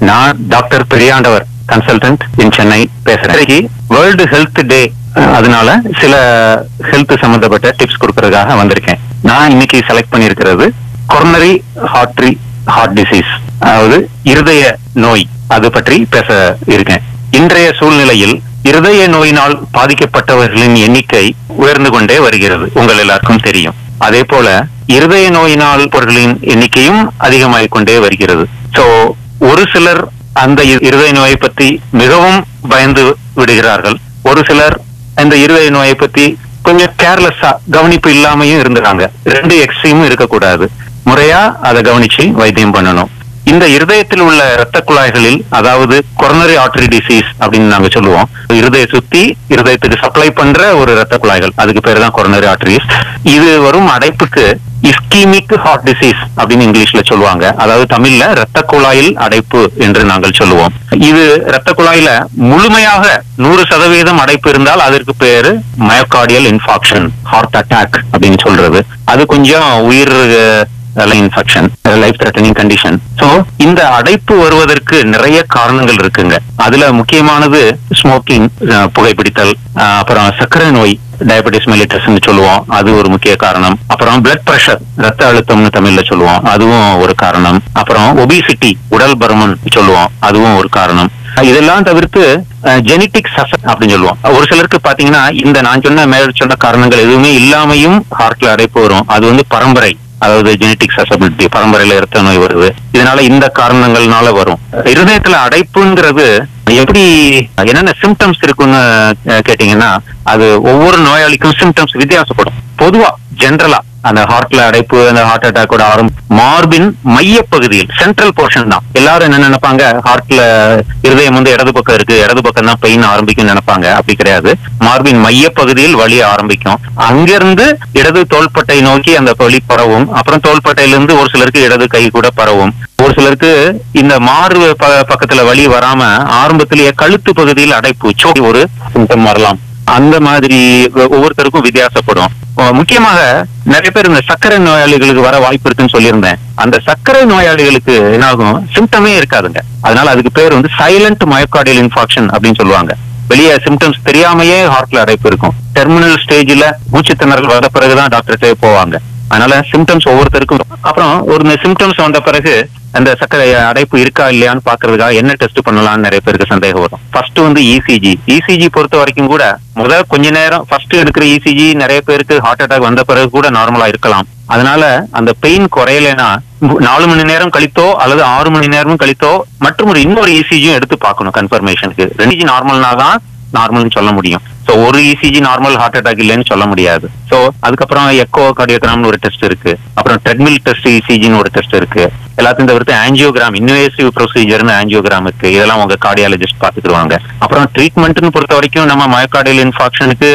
நான் doctor Periyandavar consultant in Chennai பேசுறேன் இன்னைக்கு வேர்ல்டு ஹெல்த் டே அதனால சில ஹெல்த் சம்பந்தப்பட்ட டிப்ஸ் கொடுக்கறதுக்காக வந்திருக்கேன் நான் இன்னைக்கு செலக்ட் பண்ணியிருக்கிறது கொரோனரி ஹார்ட்ரி ஹார்ட் டிசீஸ் அதாவது இருதய நோய் அது பற்றி பேச இருக்கேன் இன்றைய சூழ்நிலையில் இருதய நோயினால் பாதிக்கப்பட்டவர்களின் எண்ணிக்கை உயர்ந்து கொண்டே வருகிறது உங்கள் எல்லாருக்கும் தெரியும் அதே போல இருதய நோயினால் பொருட்களின் எண்ணிக்கையும் அதிகமாகிக் கொண்டே வருகிறது சோ ஒரு சிலர் அந்த இ- இருதய நோயை பத்தி மிகவும் பயந்து விடுகிறார்கள் ஒரு சிலர் அந்த இருதய நோயை பத்தி கொஞ்சம் கேர்லெஸ்ஸா கவனிப்பு இல்லாமையும் இருந்துறாங்க ரெண்டு எக்ஸ்ட்ரீமும் இருக்கக்கூடாது முறையா அதை கவனிச்சு வைத்தியம் பண்ணணும் இந்த இருதயத்தில் உள்ள இரத்த குழாய்களில் அதாவது கொரோனரி ஆர்டரி டிசீஸ் அப்படின்னு நாங்க சொல்லுவோம் இருதய சுத்தி இருதயத்துக்கு சப்ளை பண்ற ஒரு இரத்த குழாய்கள் அதுக்கு பேர் தான் கொரோனரி ஆர்டரிஸ் இது வரும் அடைப்புக்கு இஸ்கீமிக் ஹார்ட் டிசீஸ் அப்படின்னு இங்கிலீஷ்ல சொல்லுவாங்க அதாவது தமிழ்ல இரத்த குழாயில் அடைப்பு என்று நாங்கள் சொல்லுவோம் இது இரத்த குழாயில முழுமையாக நூறு சதவீதம் அடைப்பு இருந்தால் அதற்கு பேரு மயோகார்டியல் இன்ஃபாக்ஷன் ஹார்ட் அட்டாக் அப்படின்னு சொல்றது அது கொஞ்சம் உயிர் infection life threatening condition so இந்த அடைப்பு வருவதற்கு நிறைய காரணங்கள் இருக்குங்க அதுல முக்கியமானது ஸ்மோக்கிங் புகைப்பிடித்தல் அஹ், அப்புறம் சர்க்கரை நோய் டயபெட்டிஸ் மெலிட்டஸ்னு சொல்லுவோம் அது ஒரு முக்கிய காரணம் அப்புறம் பிளட் பிரஷர் ரத்த அழுத்தம்னு தமிழ்ல சொல்லுவோம் அதுவும் ஒரு காரணம் அப்புறம் ஒபிசிட்டி உடல் பருமன் சொல்லுவோம் அதுவும் ஒரு காரணம் இதெல்லாம் தவிர்த்து ஜெனட்டிக் சச அப்படின்னு சொல்லுவோம் ஒரு சிலருக்கு பாத்தீங்கன்னா இந்த நான் சொன்ன மேல் சொன்ன காரணங்கள் எதுவுமே இல்லாமையும் ஹார்ட்ல அடைப்பு வரும் அது வந்து பரம்பரை அதாவது ஜெனட்டிக் சசபிலிட்டி பரம்பரையில இரத்த நோய் வருது இதனால இந்த காரணங்கள்னால வரும் இருதயத்துல அடைப்புங்கிறது எப்படி என்னென்ன சிம்டம்ஸ் இருக்குன்னு அஹ், கேட்டீங்கன்னா அது ஒவ்வொரு நோயாளிக்கும் சிம்டம்ஸ் வித்தியாசப்படும் பொதுவா ஜென்ரலா அந்த ஹார்ட்ல அடைப்பு அந்த ஹார்ட் அட்டாக்கோட ஆரம்ப மார்பின் மையப்பகுதியில் சென்ட்ரல் போர்ஷன் தான் எல்லாரும் என்ன நினைப்பாங்க ஹார்ட்ல இருதயம் வந்து இடது பக்கம் இருக்கு இடது பக்கம் தான் பெயின் ஆரம்பிக்கும் நினைப்பாங்க அப்படி கிடையாது மார்பின் மையப்பகுதியில் வலி ஆரம்பிக்கும் அங்கிருந்து இடது தோள்பட்டை நோக்கி அந்த வலி பரவும் அப்புறம் தோள்பட்டையிலிருந்து ஒரு சிலருக்கு இடது கை கூட பரவும் ஒரு சிலருக்கு இந்த மார்பு ப- பக்கத்துல வலி வராம ஆரம்பத்திலேயே கழுத்து பகுதியில் அடைப்பு சோடி ஒரு சிம்டம் வரலாம் அந்த மாதிரி ஒ- ஒவ்வொருத்தருக்கும் வித்தியாசப்படும் அஹ் முக்கியமாக நிறைய பேர் இந்த சர்க்கரை நோயாளிகளுக்கு வர வாய்ப்பு இருக்குன்னு சொல்லியிருந்தேன் அந்த சர்க்கரை நோயாளிகளுக்கு என்ன ஆகும் சிம்டமே இருக்காதுங்க அதனால அதுக்கு பேர் வந்து சைலண்ட் மயோகார்டியல் இன்ஃபாக்ஷன் அப்படின்னு சொல்லுவாங்க வெளியே சிம்டம்ஸ் தெரியாமையே ஹார்ட்ல அடைப்பு இருக்கும் டெர்மினல் ஸ்டேஜ்ல மூச்சு திணறல் வந்த பிறகுதான் டாக்டர்கிட்டே போவாங்க அதனால சிம்டம்ஸ் ஒவ்வொருத்தருக்கும் அப்புறம் ஒரு சிம்டம்ஸ் வந்த பிறகு அந்த சர்க்கரை அடைப்பு இருக்கா இல்லையான்னு பாக்குறதுக்காக என்ன டெஸ்ட் பண்ணலாம்னு நிறைய பேருக்கு சந்தேகம் வரும் ஃபர்ஸ்ட் வந்து இசிஜி இசிஜி பொறுத்த வரைக்கும் கூட முதல் கொஞ்ச நேரம் ஃபர்ஸ்ட் எடுக்கிற இசிஜி நிறைய பேருக்கு ஹார்ட் அட்டாக் வந்த பிறகு கூட நார்மலா இருக்கலாம் அதனால அந்த பெயின் குறையலைன்னா மு- நாலு மணி நேரம் கழித்தோ அல்லது ஆறு மணி நேரமும் கழித்தோ மற்றும் ஒரு இன்னொரு இசிஜியும் எடுத்து பார்க்கணும் கன்ஃபர்மேஷனுக்கு ரெண்டு நார்மல்னா தான் நார்மல்னு சொல்ல முடியும் சோ ஒரு இசிஜி நார்மல் ஹார்ட் அட்டாக் இல்லைன்னு சொல்ல முடியாது சோ அதுக்கப்புறம் எக்கோ கார்டியோகிராம்னு ஒரு டெஸ்ட் இருக்கு அப்புறம் ட்ரெட்மில் டெஸ்ட் இசிஜின்னு ஒரு டெஸ்ட் இருக்கு எல்லாத்தையும் தவிர்த்து ஆஞ்சியோகிராம் இன்வேசிவ் ப்ரொசீஜர்னு ஆஞ்சியோகிராம் இருக்கு இதெல்லாம் உங்க கார்டியாலஜிஸ்ட் பாத்துக்கிடுவாங்க அப்புறம் ட்ரீட்மெண்ட்னு பொறுத்த வரைக்கும் நம்ம மயோகார்டியல் இன்ஃபாக்ஷனுக்கு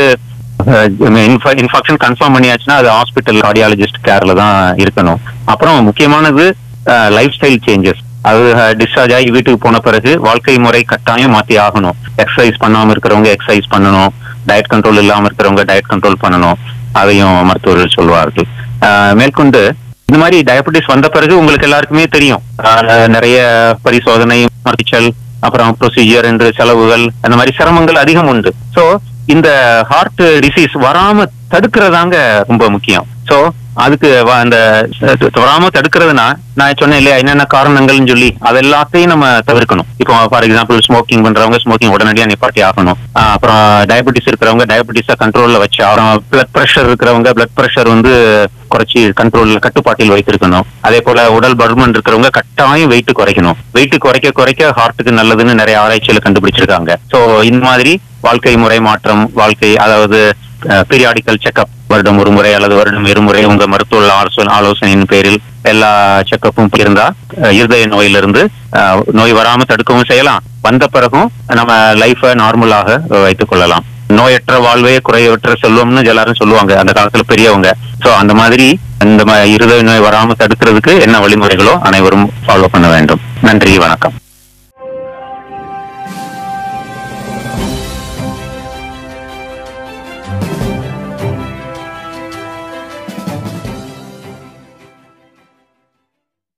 இன்ஃபாக்ஷன் கன்ஃபார்ம் பண்ணியாச்சுன்னா அது ஹாஸ்பிட்டல் கார்டியாலஜிஸ்ட் கேர்ல தான் இருக்கணும் அப்புறம் முக்கியமானது லைஃப் ஸ்டைல் சேஞ்சஸ் அது டிஸ்சார்ஜ் ஆகி வீட்டுக்கு போன பிறகு வாழ்க்கை முறை கட்டாயம் மாத்தி ஆகணும் எக்ஸசைஸ் பண்ணாம இருக்கிறவங்க எக்ஸசைஸ் பண்ணணும் டயட் கண்ட்ரோல் இல்லாம இருக்கிறவங்க டயட் கண்ட்ரோல் பண்ணணும் அதையும் மருத்துவர்கள் சொல்வார்கள் அஹ், மேற்கொண்டு இந்த மாதிரி டயபெட்டிஸ் வந்த பிறகு உங்களுக்கு எல்லாருக்குமே தெரியும் அஹ், நிறைய பரிசோதனை மருத்துவல் அப்புறம் ப்ரொசீஜர் என்று செலவுகள் அந்த மாதிரி சிரமங்கள் அதிகம் உண்டு சோ இந்த ஹார்ட் டிசீஸ் வராம தடுக்கிறதாங்க ரொம்ப முக்கியம் சோ அதுக்கு வ- அந்த அஹ், வராம தடுக்கிறதுனா நான் சொன்னேன் இல்லையா என்னென்ன காரணங்கள்னு சொல்லி அது எல்லாத்தையும் நம்ம தவிர்க்கணும் இப்போ ஃபார் எக்ஸாம்பிள் ஸ்மோக்கிங் பண்றவங்க ஸ்மோக்கிங் உடனடியா நிப்பாட்டி ஆகணும் ஆஹ் அப்புறம் டயபெட்டிஸ் இருக்கிறவங்க டயபெட்டிஸ கண்ட்ரோல்ல வச்சு அப்புறம் பிளட் பிரஷர் இருக்கிறவங்க பிளட் பிரஷர் வந்து குறைச்சி கண்ட்ரோல்ல கட்டுப்பாட்டில் வைத்திருக்கணும் அதே போல உடல் பருமன் இருக்கிறவங்க கட்டாயம் வெயிட் குறைக்கணும் வெயிட் குறைக்க குறைக்க ஹார்ட்டுக்கு நல்லதுன்னு நிறைய ஆராய்ச்சியில கண்டுபிடிச்சிருக்காங்க சோ இந்த மாதிரி வாழ்க்கை முறை மாற்றம் வாழ்க்கை அதாவது பீரியாடிக்கல் செக்அப் வருடம் ஒரு முறை அல்லது வருடம் இருமுறை உங்க மருத்துவ ஆலோசனை ஆலோசனையின் பேரில் எல்லா செக்கப்பும் இருந்தா அஹ், இருதய நோயிலிருந்து அஹ், நோய் வராம தடுக்கவும் செய்யலாம் வந்த பிறகும் நம்ம லைஃபை நார்மலாக வைத்துக் கொள்ளலாம் நோயற்ற வாழ்வே குறையற்ற செல்வம்னு எல்லாரும் சொல்லுவாங்க அந்த காலத்துல பெரியவங்க சோ அந்த மாதிரி இந்த ம- இருதய நோய் வராம தடுக்கிறதுக்கு என்ன வழிமுறைகளோ அனைவரும் ஃபாலோ பண்ண வேண்டும் நன்றி வணக்கம்